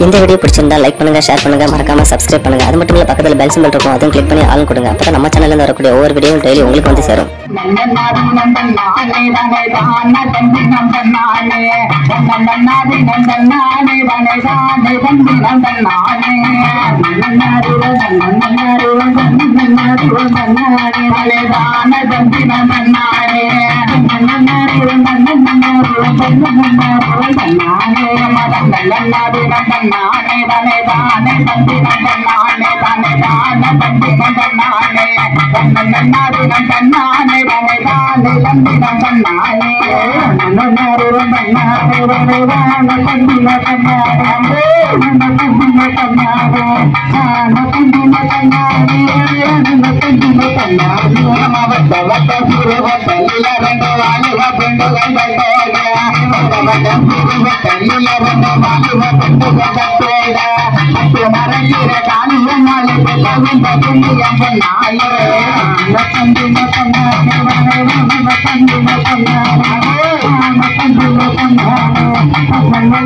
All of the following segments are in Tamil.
இந்த வீடியோ பிடிச்சிருந்தா லைக் பண்ணுங்க ஷேர் பண்ணுங்க மறக்காம சப்ஸ்கிரைப் பண்ணுங்க அது மட்டும் இல்ல பக்கத்துல பெல் சிம்பிள் இருக்கும் அதையும் கிளிக் பண்ணி ஆள் கொடுங்க அப்பதான் நம்ம சேனல்ல இருந்து வரக்கூடிய ஒவ்வொரு வீடியோ டெய்லி உங்களுக்கு வந்து சேரும் நந்தனாரி நந்தனானே தானே தான தந்தி நந்தனானே நந்தனாரி நந்தனானே தானே தானே தந்தி நந்தனானே நந்தனாரி நந்தனாரி நந்தனாரி நந்தனாரி தானே தான தந்தி நந்தனானே நந்தனாரி நந்தனாரி நந்தனாரி மதம் நந்தனாரி நந்தனானே தானே தானே தந்தி நந்தனானே தானே தான தந்தி நந்தனானே நந்தனாரி நந்தனானே தானே தானே தந்தி நந்தனானே நந்தனாரி நந்தனானே தானே தானே தந்தி நந்தனானே நந்தனாரி நந்தனானே தானே தந்தி நந்தனானே நந்தனாரி நந்தனானே மவத்த வத்த சுரவ தல்லில ரெண்டு வாலிவ பெண்டுகள் கண்டோட மவத்த சுரவ தல்லில ரெண்டு வாலிவ பெண்டுகள் கண்டோட அத்து மரங்கிற காலிய நாளை பெல்லவும் பகுந்தியம் பொன்னாயே நத்தந்தி நத்தந்தானே நத்தந்தி நத்தந்தானே நத்தந்தி நத்தந்தானே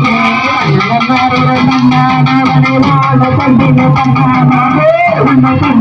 Thank you.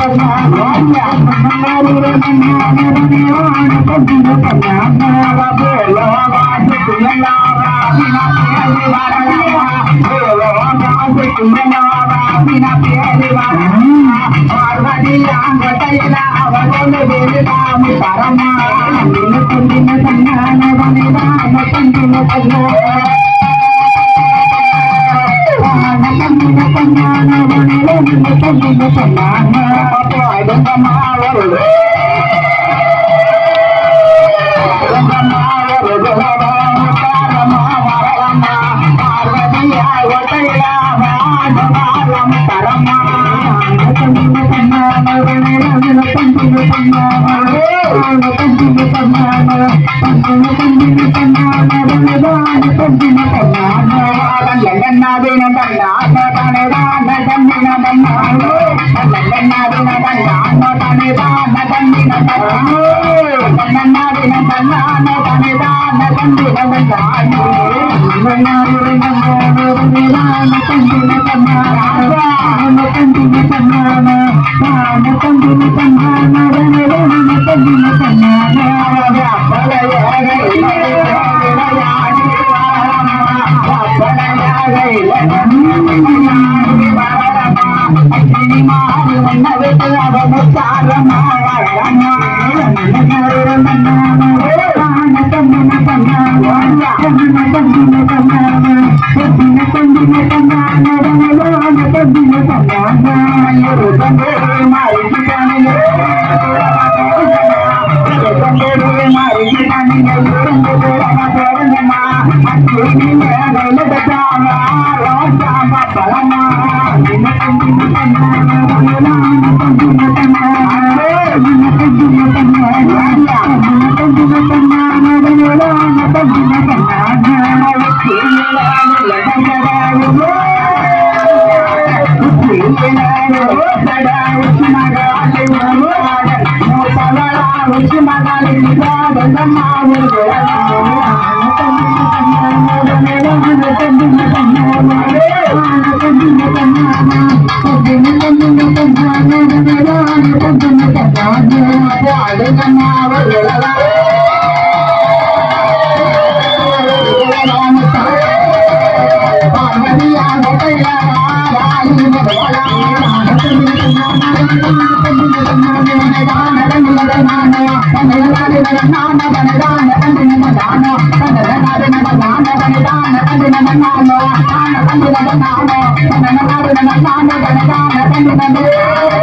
Thank you.